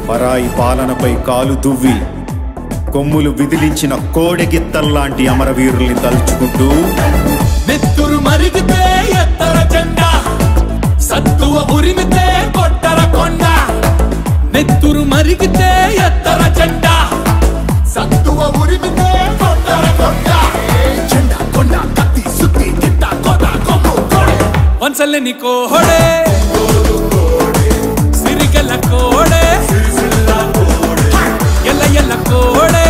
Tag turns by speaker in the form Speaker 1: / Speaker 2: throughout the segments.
Speaker 1: పరాయి పాలనపై కాలు దువ్వి కొమ్ములు విదిలించిన కోడెగిత్తల్లాంటి అమరవీరుల్ని తలుచుకుంటూ
Speaker 2: నెత్తురు మరిగితే ఎత్తర జెండా సత్తువ ఉరిమితే కొట్టర కొండ నెత్తురు మరిగితే ఎత్తర జెండా సత్తువ ఉరిమితే కొట్టర కొండ జెండా కొండ కత్తి సుత్తి గిట్ట కోట కొమ్ము కోడే వంచలేని కోహడే సిరిగల కోడే ఎల్ల ఎల్ల కోడే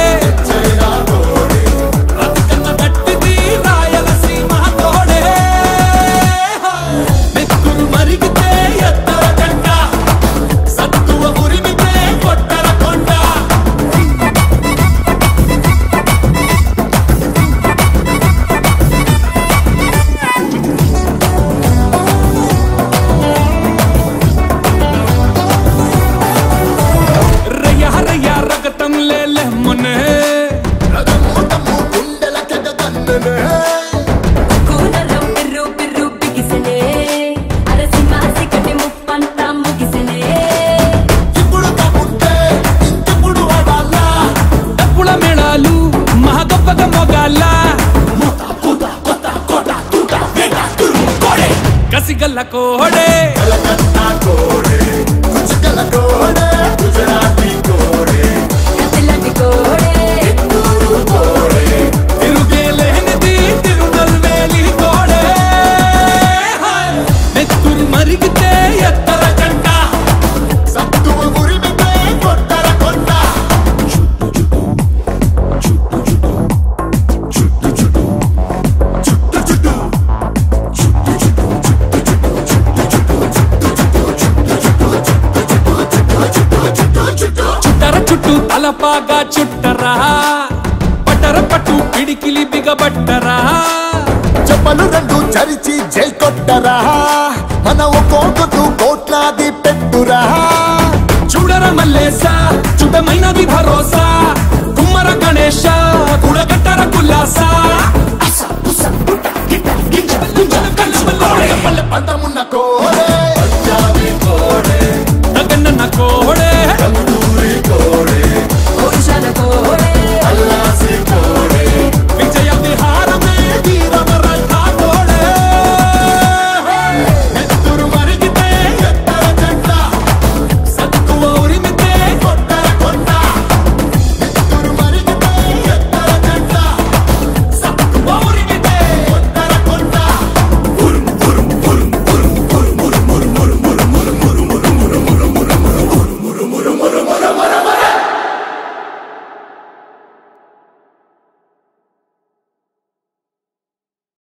Speaker 2: బతుకమ్మ గట్టిది రాయలసీమ తోడే నెత్తురు మరిగితే ఎత్తర జెండ సత్తువ ఉరిమితే కొట్టర కొండ రయ్య రయ్య రగతం లేలే మొనే
Speaker 3: కూనరం పిర్రు పిర్రు బిగిసెనే అరసి మాసి కటి ముప్పంతా ముగిసెనే
Speaker 2: ఇప్పుడు తప్పుంటే ఇంకెప్పుడు వాడాలా డప్పుల మేళాలు మహా గొప్పగా మొగాల కసిగల్ల కోడే
Speaker 3: కతిలాంటి కోడే
Speaker 2: తిరుగేలేనిది తిరునల్వేలి కోడే నెత్తురు మరిగితే ఎత్తర జంట సత్తువ ఉరిమితే కొట్టర కొండ చుట్టర చుట్టూ తలపాగా చుట్టరా పట్టర పట్టు పిడికిలి బిగబట్టరా
Speaker 4: చెప్పలు రెండు చరిచి జై కొట్టరా మన ఒక్కొక్కరు కోట